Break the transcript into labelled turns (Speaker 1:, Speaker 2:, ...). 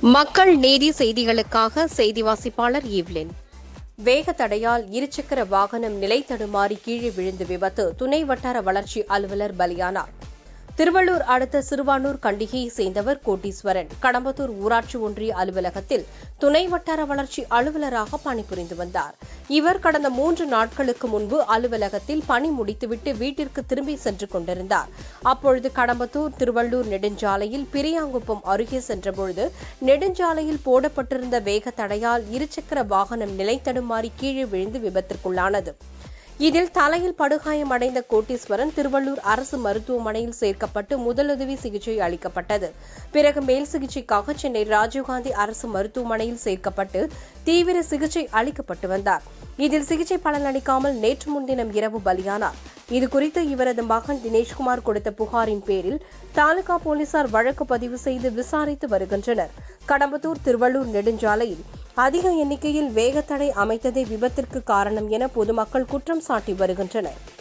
Speaker 1: மக்கள் நீதி செய்திகளுக்காக செய்தி வாசிப்பாளர் ஈவ்லின் வேக தடையால் இருசக்கர வாகனம் நிலை தடுமாறி கீழே விழுந்து விபத்து துணை வட்டார வளர்ச்சி அலுவலர் பலியானார் திருவள்ளூர் அடுத்த சிறுவானூர் கண்டிகையை சேர்ந்தவர் கோட்டீஸ்வரன் கடம்பத்தூர் ஊராட்சி ஒன்றிய அலுவலகத்தில் துணை வட்டார வளர்ச்சி அலுவலராக பணிபுரிந்து வந்தார் இவர் கடந்த மூன்று நாட்களுக்கு முன்பு அலுவலகத்தில் பணி முடித்துவிட்டு வீட்டிற்கு திரும்பி சென்று கொண்டிருந்தார் அப்பொழுது கடம்பத்தூர் திருவள்ளூர் நெடுஞ்சாலையில் பிரியாங்குப்பம் அருகே சென்றபொழுது நெடுஞ்சாலையில் போடப்பட்டிருந்த வேக தடையால் இருசக்கர வாகனம் நிலைத்தடுமாறி கீழே விழுந்து விபத்திற்குள்ளானது இதில் தலையில் படுகாயம் அடைந்த கோட்டீஸ்வரன் திருவள்ளூர் அரசு மருத்துவமனையில் சேர்க்கப்பட்டு முதலுதவி சிகிச்சை அளிக்கப்பட்டது பிறகு மேல் சிகிச்சைக்காக சென்னை ராஜீவ்காந்தி அரசு மருத்துவமனையில் சேர்க்கப்பட்டு தீவிர சிகிச்சை அளிக்கப்பட்டு வந்தார் இதில் சிகிச்சை பலனளிக்காமல் நேற்று முன்தினம் இரவு பலியானார் இதுகுறித்து இவரது மகன் தினேஷ்குமார் கொடுத்த புகாரின் பேரில் தாலுகா போலீசார் வழக்கு பதிவு செய்து விசாரித்து வருகின்றனர் கடம்பத்தூர் திருவள்ளூர் நெடுஞ்சாலையில் அதிக எண்ணிக்கையில் வேகத்தடை அமைத்ததே விபத்திற்கு காரணம் என பொதுமக்கள் குற்றம் சாட்டி வருகின்றனர்